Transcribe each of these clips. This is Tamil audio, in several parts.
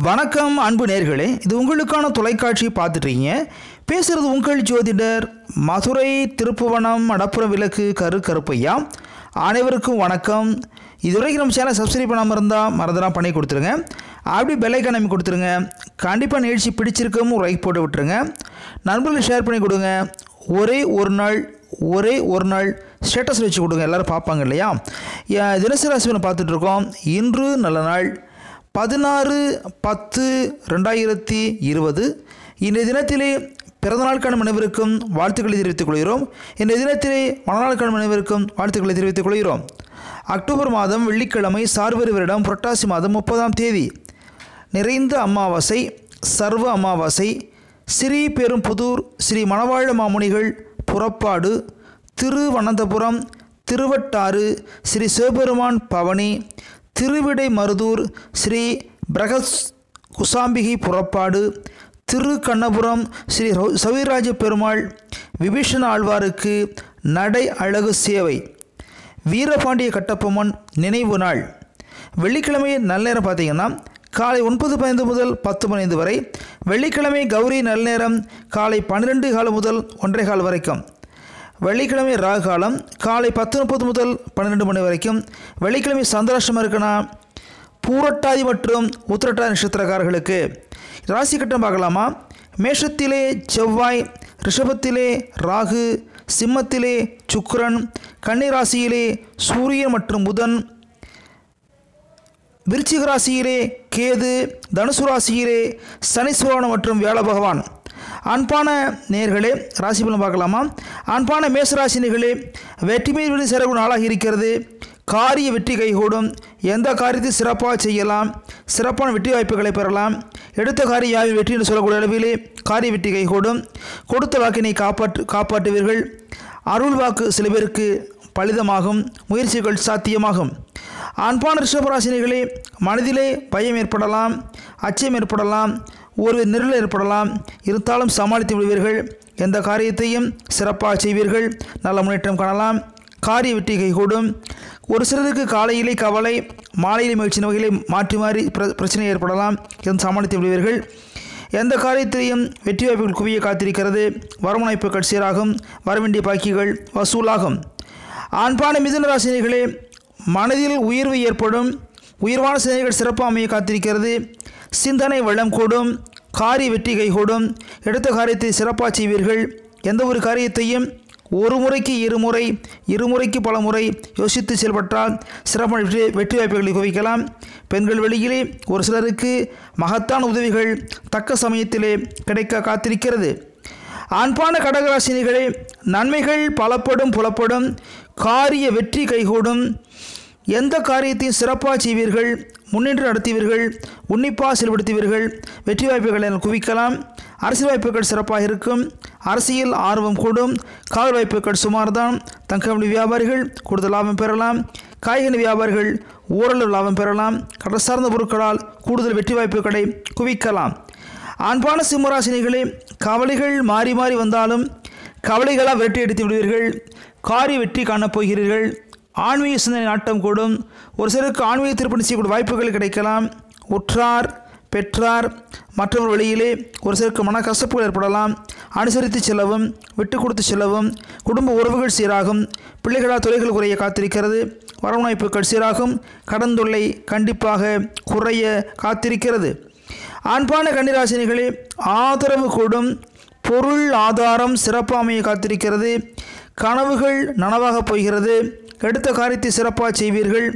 வணக்கம் அன்பு நேர்களே இது உங்களுக்கான தொலைக்காட்சி பார்த்துட்டீங்க பேசுகிறது உங்கள் ஜோதிடர் மதுரை திருப்புவனம் மடப்புறம் விளக்கு கரு கருப்பையா அனைவருக்கும் வணக்கம் இதுவரைக்கும் நம்ம சேனல் சப்ஸ்கிரைப் பண்ணாமல் இருந்தால் மறந்துடாம பண்ணி கொடுத்துருங்க அப்படி பெல்லைக்கான் அமைக்க கொடுத்துருங்க கண்டிப்பாக நிகழ்ச்சி பிடிச்சிருக்கும் ஒரு லைக் போட்டு விட்டுருங்க நண்பர்களுக்கு ஷேர் பண்ணி கொடுங்க ஒரே ஒரு நாள் ஒரே ஒரு நாள் ஸ்டேட்டஸ் வச்சு கொடுங்க எல்லோரும் பார்ப்பாங்க இல்லையா ஏன் தினசரி ராசிபலனை பார்த்துட்டு இருக்கோம் இன்று நல்ல நாள் பதினாறு பத்து ரெண்டாயிரத்தி இருபது இன்றைய தினத்திலே பிறந்தநாள் காணும் அனைவருக்கும் வாழ்த்துக்களை தெரிவித்துக் கொள்கிறோம் இன்றைய தினத்திலே மனநாள் காணும் அனைவருக்கும் வாழ்த்துக்களை தெரிவித்துக் கொள்கிறோம் அக்டோபர் மாதம் வெள்ளிக்கிழமை சார்வரி வருடம் புரட்டாசி மாதம் முப்பதாம் தேதி நிறைந்த அமாவாசை சர்வ அமாவாசை ஸ்ரீ பெரும்புதூர் ஸ்ரீ மணவாழ மாமுனிகள் புறப்பாடு திருவனந்தபுரம் திருவட்டாறு ஸ்ரீ சிவபெருமான் பவனி திருவிடை மருதூர் ஸ்ரீ பிரகஸ் குசாம்பிகை புறப்பாடு திரு கண்ணபுரம் ஸ்ரீ ரௌ- சவிராஜ பெருமாள் விபீஷண ஆழ்வாருக்கு நடை அழகு சேவை வீரபாண்டிய கட்டபொம்மன் நினைவு நாள் வெள்ளிக்கிழமை நல்ல நேரம் பார்த்தீங்கன்னா காலை ஒன்பது பதினைந்து முதல் பத்து பதினைந்து வரை வெள்ளிக்கிழமை கௌரி நல்ல நேரம் காலை பன்னிரெண்டு காலம் முதல் ஒன்றரை கால் வரைக்கும் வெள்ளிக்கிழமை ராகு காலம் காலை பத்து முப்பது முதல் பன்னிரெண்டு மணி வரைக்கும் வெள்ளிக்கிழமை சந்திராஷ்டமம் இருக்குன்னா பூரட்டாதி மற்றும் உத்திரட்டாதி நட்சத்திரக்காரர்களுக்கு ராசி கட்டம் பார்க்கலாமா மேஷத்திலே செவ்வாய் ரிஷபத்திலே ராகு சிம்மத்திலே சுக்கிரன் கன்னி ராசியிலே சூரியன் மற்றும் புதன் விருச்சிக ராசியிலே கேது தனுசு ராசியிலே சனீஸ்வரன் மற்றும் வியாழ பகவான் அன்பான நேர்களே ராசி பலன் பார்க்கலாமா அன்பான மேசராசினிகளே வெற்றி மீது விழுந்து சிறப்பு நாளாக இருக்கிறது காரிய வெற்றி கைகூடும் எந்த காரியத்தை சிறப்பாக செய்யலாம் சிறப்பான வெற்றி வாய்ப்புகளை பெறலாம் எடுத்த காரிய யாவில் வெற்றி என்று சொல்லக்கூடிய அளவிலே காரிய வெற்றி கைகூடும் கொடுத்த வாக்கினை காப்பாற்று காப்பாற்றுவீர்கள் அருள் வாக்கு சில பேருக்கு பலிதமாகும் முயற்சிகள் சாத்தியமாகும் அன்பான ரிஷபராசினிகளே மனதிலே பயம் ஏற்படலாம் அச்சம் ஏற்படலாம் ஒரு நெருள் ஏற்படலாம் இருந்தாலும் சமாளித்து விடுவீர்கள் எந்த காரியத்தையும் சிறப்பாக செய்வீர்கள் நல்ல முன்னேற்றம் காணலாம் காரிய வெற்றி கைகூடும் ஒரு சிலருக்கு காலையிலே கவலை மாலையிலே மகிழ்ச்சியின் வகையிலே மாற்றி மாறி பிர- பிரச்சனை ஏற்படலாம் இருந்து சமாளித்து விடுவீர்கள் எந்த காரியத்திலையும் வெற்றி வாய்ப்புகள் குவிய காத்திருக்கிறது வருமானப்புகள் சீராகும் வரவேண்டிய பாக்கிகள் வசூலாகும் ஆண்பான மிதுன ராசினிகளே மனதில் உயர்வு ஏற்படும் உயர்வான சிந்தனைகள் சிறப்பாக அமைய காத்திருக்கிறது சிந்தனை வளம் கூடும் காரிய வெற்றி கைகூடும் எடுத்த காரியத்தை சிறப்பாக செய்வீர்கள் எந்த ஒரு காரியத்தையும் ஒரு முறைக்கு இருமுறை இருமுறைக்கு பல முறை யோசித்து செயல்பட்டால் சிறப்பான வெற்றி வெற்றி வாய்ப்புகளை குவிக்கலாம் பெண்கள் வெளியிலே ஒரு சிலருக்கு மகத்தான உதவிகள் தக்க சமயத்திலே கிடைக்க காத்திருக்கிறது ஆண்பான கடகராசினிகளே நன்மைகள் பலப்படும் புலப்படும் காரிய வெற்றி கைகூடும் எந்த காரியத்தையும் சிறப்பாக செய்வீர்கள் முன்னின்று நடத்துவீர்கள் உன்னிப்பாக செயல்படுத்துவீர்கள் வெற்றி வாய்ப்புகளை குவிக்கலாம் அரசியல் வாய்ப்புகள் சிறப்பாக இருக்கும் அரசியல் ஆர்வம் கூடும் காவல் வாய்ப்புகள் சுமார்தான் தங்கமணி வியாபாரிகள் கூடுதல் லாபம் பெறலாம் காய்கனி வியாபாரிகள் ஓரளவு லாபம் பெறலாம் கடல் சார்ந்த பொருட்களால் கூடுதல் வெற்றி வாய்ப்புகளை குவிக்கலாம் ஆண்பான சிம்மராசினிகளே கவலைகள் மாறி மாறி வந்தாலும் கவலைகளாக விரட்டி அடித்து விடுவீர்கள் காரிய வெற்றி காணப் போகிறீர்கள் ஆன்மீக சிந்தனை நாட்டம் கூடும் ஒரு சிலருக்கு ஆன்மீக திருப்பணி செய்யக்கூடிய வாய்ப்புகள் கிடைக்கலாம் உற்றார் பெற்றார் மற்றவர் வழியிலே ஒரு சிலருக்கு மனக்கசப்புகள் ஏற்படலாம் அனுசரித்து செல்லவும் விட்டு கொடுத்து செல்லவும் குடும்ப உறவுகள் சீராகும் பிள்ளைகளால் தொலைகள் குறைய காத்திருக்கிறது வரவணைப்புகள் சீராகும் கடன் தொல்லை கண்டிப்பாக குறைய காத்திருக்கிறது ஆண்பான கன்னிராசினிகளே ஆதரவு கூடும் பொருள் ஆதாரம் சிறப்பாக அமைய காத்திருக்கிறது கனவுகள் நனவாகப் போகிறது எடுத்த காரியத்தை சிறப்பாக செய்வீர்கள்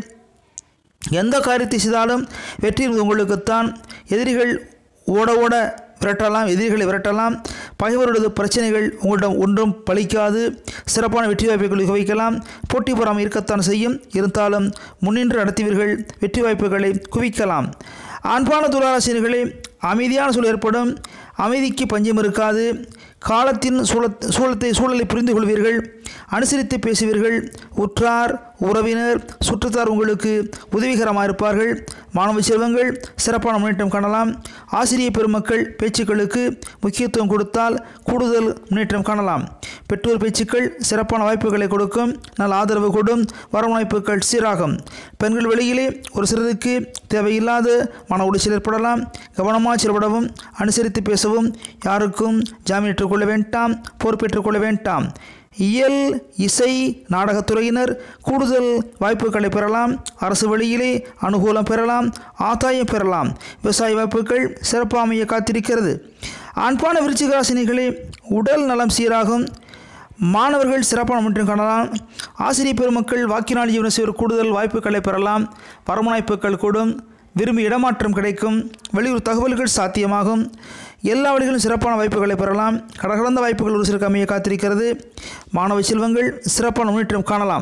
எந்த காரியத்தை செய்தாலும் வெற்றி உங்களுக்குத்தான் எதிரிகள் ஓட ஓட விரட்டலாம் எதிரிகளை விரட்டலாம் பகைவர்களது பிரச்சனைகள் உங்களிடம் ஒன்றும் பலிக்காது சிறப்பான வெற்றி வாய்ப்புகளை குவிக்கலாம் போட்டி பொறாமை இருக்கத்தான் செய்யும் இருந்தாலும் முன்னின்று நடத்துவீர்கள் வெற்றி வாய்ப்புகளை குவிக்கலாம் ஆண்பான துளாராசிரியர்களே அமைதியான சூழல் ஏற்படும் அமைதிக்கு பஞ்சம் இருக்காது காலத்தின் சூழ சூழத்தை சூழலை புரிந்து கொள்வீர்கள் அனுசரித்து பேசுவீர்கள் உற்றார் உறவினர் சுற்றத்தார் உங்களுக்கு உதவிகரமாக இருப்பார்கள் மாணவ செல்வங்கள் சிறப்பான முன்னேற்றம் காணலாம் ஆசிரிய பெருமக்கள் பேச்சுக்களுக்கு முக்கியத்துவம் கொடுத்தால் கூடுதல் முன்னேற்றம் காணலாம் பெற்றோர் பேச்சுக்கள் சிறப்பான வாய்ப்புகளை கொடுக்கும் நல்ல ஆதரவு கொடும் வரும் வாய்ப்புகள் சீராகும் பெண்கள் வெளியிலே ஒரு சிலருக்கு தேவையில்லாத மன உளைச்சல் ஏற்படலாம் கவனமாக செயல்படவும் அனுசரித்து பேசவும் யாருக்கும் ஜாமீன் ஏற்றுக்கொள்ள வேண்டாம் பொறுப்பேற்றுக் கொள்ள வேண்டாம் இயல் இசை நாடகத்துறையினர் கூடுதல் வாய்ப்புகளை பெறலாம் அரசு வழியிலே அனுகூலம் பெறலாம் ஆதாயம் பெறலாம் விவசாய வாய்ப்புகள் சிறப்பாமைய காத்திருக்கிறது ஆண்பான விருச்சிகராசினிகளே உடல் நலம் சீராகும் மாணவர்கள் சிறப்பான முன்னேற்றம் காணலாம் ஆசிரியர் பெருமக்கள் வாக்கினால் ஜீவன செய்வர் கூடுதல் வாய்ப்புகளை பெறலாம் வரமுனைப்புகள் கூடும் விரும்பி இடமாற்றம் கிடைக்கும் வெளியூர் தகவல்கள் சாத்தியமாகும் எல்லா வழிகளும் சிறப்பான வாய்ப்புகளை பெறலாம் கடகடந்த வாய்ப்புகள் ஒரு சிலருக்கு அமைய காத்திருக்கிறது மாணவ செல்வங்கள் சிறப்பான முன்னேற்றம் காணலாம்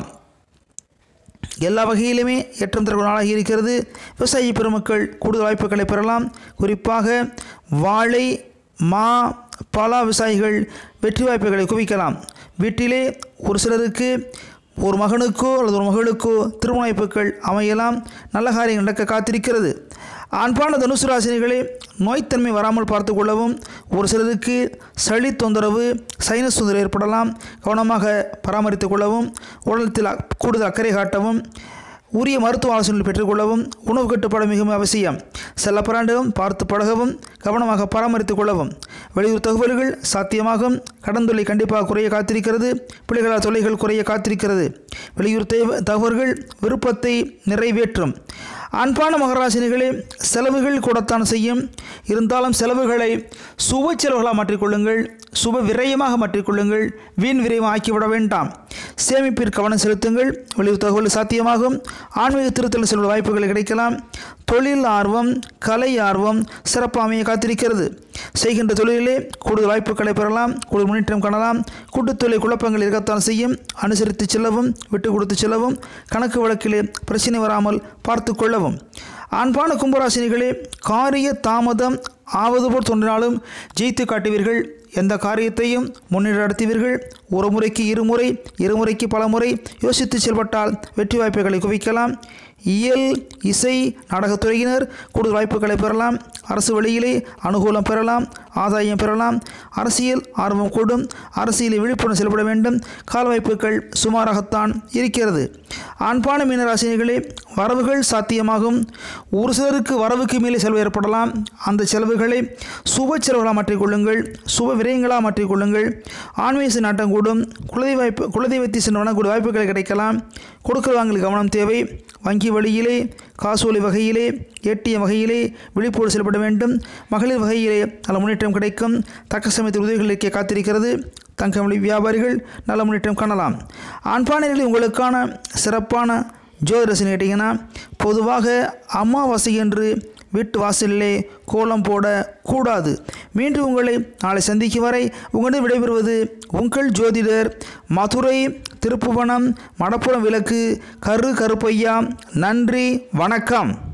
எல்லா வகையிலுமே ஏற்றம் தரக்கூடிய நாளாக இருக்கிறது விவசாயி பெருமக்கள் கூடுதல் வாய்ப்புகளை பெறலாம் குறிப்பாக வாழை மா பலா விவசாயிகள் வெற்றி வாய்ப்புகளை குவிக்கலாம் வீட்டிலே ஒரு சிலருக்கு ஒரு மகனுக்கோ அல்லது ஒரு மகளுக்கோ திருமண வாய்ப்புகள் அமையலாம் நல்ல காரியம் நடக்க காத்திருக்கிறது ஆண்பான தனுசு ராசினிகளே நோய்த்தன்மை வராமல் பார்த்து கொள்ளவும் ஒரு சிலருக்கு சளி தொந்தரவு சைனஸ் தொந்தரவு ஏற்படலாம் கவனமாக பராமரித்துக் கொள்ளவும் உடலத்தில் அக்- கூடுதல் அக்கறை காட்டவும் உரிய மருத்துவ ஆலோசனை பெற்றுக்கொள்ளவும் உணவு கட்டுப்பாடு மிகவும் அவசியம் செல்லப்பராண்டிலும் பார்த்து பழகவும் கவனமாக பராமரித்துக் கொள்ளவும் வெளியூர் தகவல்கள் சாத்தியமாகும் கடன் தொல்லை கண்டிப்பாக குறைய காத்திருக்கிறது பிள்ளைகளால் தொல்லைகள் குறைய காத்திருக்கிறது வெளியூர் தேவ தகவல்கள் விருப்பத்தை நிறைவேற்றும் அன்பான மகராசினிகளே செலவுகள் கூடத்தான் செய்யும் இருந்தாலும் செலவுகளை சுப செலவுகளாக மாற்றிக்கொள்ளுங்கள் சுப விரயமாக மாற்றிக்கொள்ளுங்கள் வீண் விரயம் ஆக்கிவிட வேண்டாம் சேமிப்பில் கவனம் செலுத்துங்கள் வெளியூர் தகவல் சாத்தியமாகும் ஆன்மீக திருத்தல் செல்லும் வாய்ப்புகள் கிடைக்கலாம் தொழில் ஆர்வம் கலை ஆர்வம் சிறப்பு அமைய காத்திருக்கிறது செய்கின்ற தொழிலிலே கூடுதல் வாய்ப்புகளை பெறலாம் கூடுதல் முன்னேற்றம் காணலாம் கூட்டுத்தொழில் குழப்பங்கள் இருக்கத்தான் செய்யும் அனுசரித்து செல்லவும் விட்டு கொடுத்து செல்லவும் கணக்கு வழக்கிலே பிரச்சனை வராமல் பார்த்து கொள்ளவும் ஆண்பான கும்பராசினிகளே காரிய தாமதம் ஆவது போல் தோன்றினாலும் ஜெயித்து காட்டுவீர்கள் எந்த காரியத்தையும் முன்னிலை நடத்துவீர்கள் ஒரு முறைக்கு இருமுறை இருமுறைக்கு பல முறை யோசித்து செயல்பட்டால் வெற்றி வாய்ப்புகளை குவிக்கலாம் இயல் இசை நாடகத்துறையினர் கூடுதல் வாய்ப்புகளை பெறலாம் அரசு வழியிலே அனுகூலம் பெறலாம் ஆதாயம் பெறலாம் அரசியல் ஆர்வம் கூடும் அரசியலில் விழிப்புணர்வு செயல்பட வேண்டும் கால் வாய்ப்புகள் சுமாராகத்தான் இருக்கிறது ஆண்பான மீனராசினிகளே வரவுகள் சாத்தியமாகும் ஒரு சிலருக்கு வரவுக்கு மேலே செலவு ஏற்படலாம் அந்த செலவுகளை சுப செலவுகளாக மாற்றிக்கொள்ளுங்கள் சுப விரயங்களாக மாற்றிக்கொள்ளுங்கள் ஆன்மீக நாட்டம் கூடும் குலதெய்வ வாய்ப்பு குலதெய்வத்தை சென்று வணங்கக்கூடிய வாய்ப்புகள் கிடைக்கலாம் கொடுக்கல் வாங்கல் கவனம் தேவை வங்கி வழியிலே காசோலை வகையிலே ஏடிஎம் வகையிலே விழிப்போடு செயல்பட வேண்டும் மகளிர் வகையிலே நல்ல முன்னேற்றம் கிடைக்கும் தக்க சமயத்தில் உதவிகள் இருக்க காத்திருக்கிறது தங்கமொழி வியாபாரிகள் நல்ல முன்னேற்றம் காணலாம் ஆண்பானைகளில் உங்களுக்கான சிறப்பான ஜோதிரசன் கேட்டிங்கன்னா பொதுவாக அமாவாசை என்று வீட்டு வாசலிலே கோலம் போட கூடாது மீண்டும் உங்களை நாளை சந்திக்கும் வரை உங்களிடம் விடைபெறுவது உங்கள் ஜோதிடர் மதுரை திருப்புவனம் மடப்புறம் விளக்கு கரு கருப்பையா நன்றி வணக்கம்